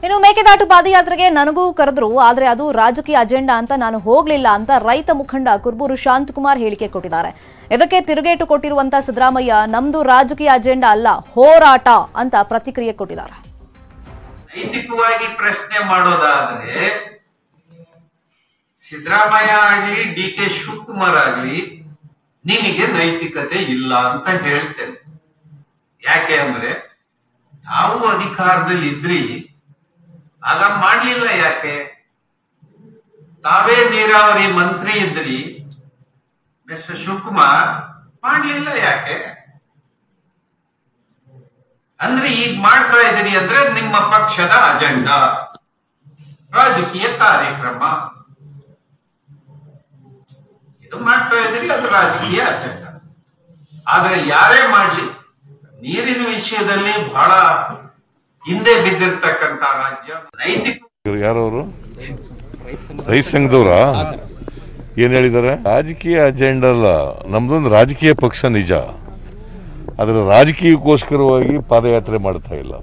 ಇನ್ನು ಮೇಕೆದಾಟು ಪಾದಯಾತ್ರೆಗೆ ನನಗೂ ಕರೆದ್ರು ಆದ್ರೆ ಅದು ರಾಜಕೀಯ ಅಜೆಂಡಾ ಅಂತ ನಾನು ಹೋಗ್ಲಿಲ್ಲ ಅಂತ ರೈತ ಮುಖಂಡ ಕುರ್ಬೂರು ಶಾಂತಕುಮಾರ್ ಹೇಳಿಕೆ ಕೊಟ್ಟಿದ್ದಾರೆ ಇದಕ್ಕೆ ತಿರುಗೇಟು ಕೊಟ್ಟಿರುವಂತ ಸಿದ್ದರಾಮಯ್ಯ ನಮ್ದು ರಾಜಕೀಯ ಅಜೆಂಡಾ ಅಲ್ಲ ಹೋರಾಟ ಅಂತ ಪ್ರತಿಕ್ರಿಯೆ ಕೊಟ್ಟಿದ್ದಾರೆ ನೈತಿಕವಾಗಿ ಪ್ರಶ್ನೆ ಮಾಡೋದಾದ್ರೆ ಸಿದ್ದರಾಮಯ್ಯ ಆಗ್ಲಿ ಡಿ ಕೆ ಶಿವಕುಮಾರ್ ಆಗ್ಲಿ ನಿನಗೆ ನೈತಿಕತೆ ಇಲ್ಲ ಅಂತ ಹೇಳ್ತೇನೆ ಯಾಕೆ ಅಂದ್ರೆ ತಾವು ಅಧಿಕಾರದಲ್ಲಿ ಇದ್ರಿ ಆಗ ಮಾಡ್ಲಿಲ್ಲ ಯಾಕೆ ತಾವೇ ನೀರಾವರಿ ಮಂತ್ರಿ ಇದ್ರಿ ಮಿಸ್ಟರ್ ಶಿವಕುಮಾರ್ ಮಾಡ್ಲಿಲ್ಲ ಯಾಕೆ ಅಂದ್ರೆ ಈಗ ಮಾಡ್ತಾ ಇದೀರಿ ಅಂದ್ರೆ ನಿಮ್ಮ ಪಕ್ಷದ ಅಜೆಂಡಾ ರಾಜಕೀಯ ಕಾರ್ಯಕ್ರಮ ಇದು ಮಾಡ್ತಾ ಇದ್ದೀರಿ ಅದು ರಾಜಕೀಯ ಅಜೆಂಡಾ ಆದ್ರೆ ಯಾರೇ ಮಾಡ್ಲಿ ನೀರಿನ ವಿಷಯದಲ್ಲಿ ಬಹಳ ಹಿಂದೆ ಬಿದ್ದಿರ್ತಕ್ಕಂತ ರಾಜ್ಯ ನೈತಿಕ ಇವ್ರು ಯಾರವರು ರೈತ ಸಂಘದವ್ರ ಏನ್ ಹೇಳಿದ್ದಾರೆ ರಾಜಕೀಯ ಅಜೆಂಡಾ ಅಲ್ಲ ನಮ್ದೊಂದು ರಾಜಕೀಯ ಪಕ್ಷ ನಿಜ ಅದರ ರಾಜಕೀಯಕ್ಕೋಸ್ಕರವಾಗಿ ಪಾದಯಾತ್ರೆ ಮಾಡ್ತಾ ಇಲ್ಲ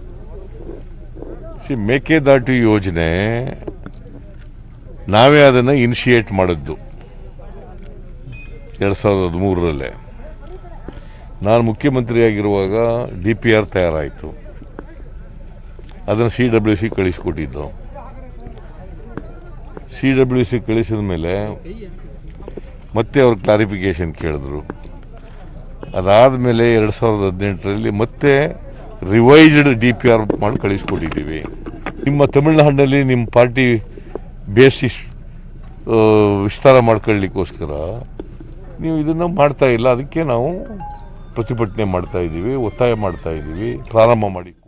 ಸಿ ಮೇಕೆದಾಟು ಯೋಜನೆ ನಾವೇ ಅದನ್ನು ಇನಿಷಿಯೇಟ್ ಮಾಡಿದ್ದು ಎರಡು ಸಾವಿರದ ಹದಿಮೂರರಲ್ಲೇ ನಾನು ಮುಖ್ಯಮಂತ್ರಿಯಾಗಿರುವಾಗ ಡಿ ಪಿ ಆರ್ ತಯಾರಾಯಿತು ಅದನ್ನು ಸಿ ಡಬ್ಲ್ಯೂ ಸಿ ಕಳಿಸ್ಕೊಟ್ಟಿದ್ದು ಸಿ ಡಬ್ಲ್ಯೂ ಸಿ ಕಳಿಸಿದ ಮೇಲೆ ಮತ್ತೆ ಅವ್ರು ಕ್ಲಾರಿಫಿಕೇಶನ್ ಕೇಳಿದ್ರು ಅದಾದಮೇಲೆ ಎರಡು ಸಾವಿರದ ಹದಿನೆಂಟರಲ್ಲಿ ಮತ್ತೆ ರಿವೈಸ್ಡ್ ಡಿ ಪಿ ಆರ್ ಮಾಡಿ ಕಳಿಸ್ಕೊಟ್ಟಿದ್ದೀವಿ ನಿಮ್ಮ ತಮಿಳುನಾಡಿನಲ್ಲಿ ನಿಮ್ಮ ಪಾರ್ಟಿ ಬೇಸಿಸ್ ವಿಸ್ತಾರ ಮಾಡ್ಕೊಳ್ಳಿಕ್ಕೋಸ್ಕರ ನೀವು ಇದನ್ನು ಮಾಡ್ತಾ ಇಲ್ಲ ಅದಕ್ಕೆ ನಾವು ಪ್ರತಿಭಟನೆ ಮಾಡ್ತಾ ಇದ್ದೀವಿ ಒತ್ತಾಯ ಮಾಡ್ತಾ ಇದ್ದೀವಿ ಪ್ರಾರಂಭ ಮಾಡಿ